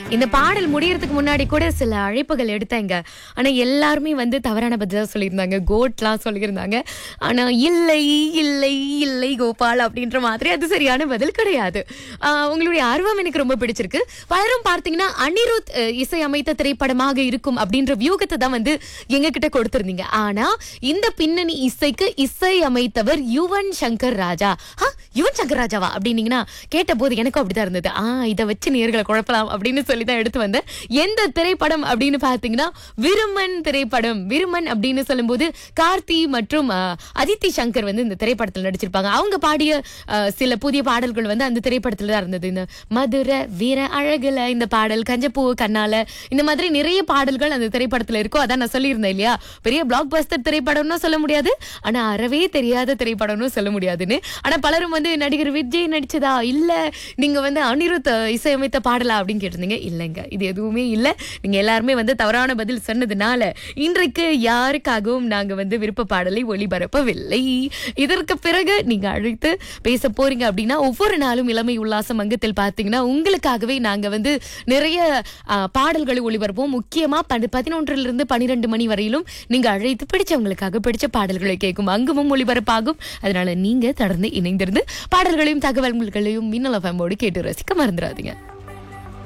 இந்த பாடல் முடியறதுக்கு முன்னாடி கூட சில அழைப்புகள் எடுத்தாங்க ஆனா எல்லாருமே வந்து தவறான பதிலா சொல்லியிருந்தாங்க கோட்லாம் சொல்லியிருந்தாங்க ஆனா இல்லை இல்லை இல்லை கோபால் அப்படின்ற மாதிரி அது சரியான பதில் கிடையாது ஆஹ் உங்களுடைய ஆர்வம் எனக்கு ரொம்ப பிடிச்சிருக்கு பலரும் பார்த்தீங்கன்னா அனிருத் அஹ், இசையமைத்த திரைப்படமாக இருக்கும் அப்படின்ற வியூகத்தை தான் வந்து எங்க கிட்ட கொடுத்திருந்தீங்க ஆனா இந்த பின்னணி இசைக்கு இசை அமைத்தவர் யுவன் சங்கர் ராஜா ஆ, யுவன் சங்கர் ராஜாவா அப்படின்னீங்கன்னா கேட்ட போது எனக்கும் அப்படிதான் இருந்தது ஆ இதை வச்சு நேர்களை குழப்பலாம் அப்படின்னு சொல்லி தான் எடுத்து வந்தேன் எந்த திரைப்படம் அப்படின்னு பார்த்தீங்கன்னா விருமன் திரைப்படம் விருமன் அப்படின்னு சொல்லும்போது கார்த்தி மற்றும் ஆ, அதித்தி சங்கர் வந்து இந்த திரைப்படத்தில் நடிச்சிருப்பாங்க அவங்க பாடிய ஆ, சில புதிய பாடல்கள் வந்து அந்த திரைப்படத்துல தான் இருந்தது இந்த மதுரை வீர அழகுல இந்த பாடல் கஞ்சப்பூ கண்ணால இந்த மாதிரி நிறைய பாடல்கள் அந்த திரைப்படத்துல இருக்கும் அதான் நான் சொல்லியிருந்தேன் இல்லையா பெரிய பிளாக் பஸ்டர் திரைப்படம்னு சொல்ல முடியாது ஆனா அறவே தெரியாத திரைப்படம்னு சொல்ல முடியாதுன்னு ஆனா பலரும் வந்து நடிகர் விஜய் நடிச்சதா இல்ல நீங்க வந்து அனிருத் அஹ், இசையமைத்த பாடலா அப்படின்னு கேட்டிருந்தீங்க இல்லைங்க இது எதுவுமே இல்ல நீங்க எல்லாருமே வந்து தவறான பதில் சொன்னதுனால இன்றைக்கு யாருக்காகவும் நாங்க வந்து விருப்ப பாடலை ஒளிபரப்பவில்லை இதற்கு பிறகு நீங்க அழைத்து பேச போறீங்க அப்படின்னா ஒவ்வொரு நாளும் இளமை உல்லாசம் அங்கத்தில் பார்த்தீங்கன்னா உங்களுக்காகவே நாங்க வந்து நிறைய ஆ, பாடல்களை ஒளிபரப்போம் முக்கியமா பதி- பதினொன்றிலிருந்து இருந்து பனிரெண்டு மணி வரையிலும் நீங்க அழைத்து பிடிச்சவங்களுக்காக பிடிச்ச பாடல்களை கேட்கும் அங்கமும் ஒளிபரப்பாகும் அதனால நீங்க தொடர்ந்து இணைந்திருந்து பாடல்களையும் தகவல்களையும் மின்னல் ஃபேமோடு கேட்டு ரசிக்க மறந்துடாதீங்க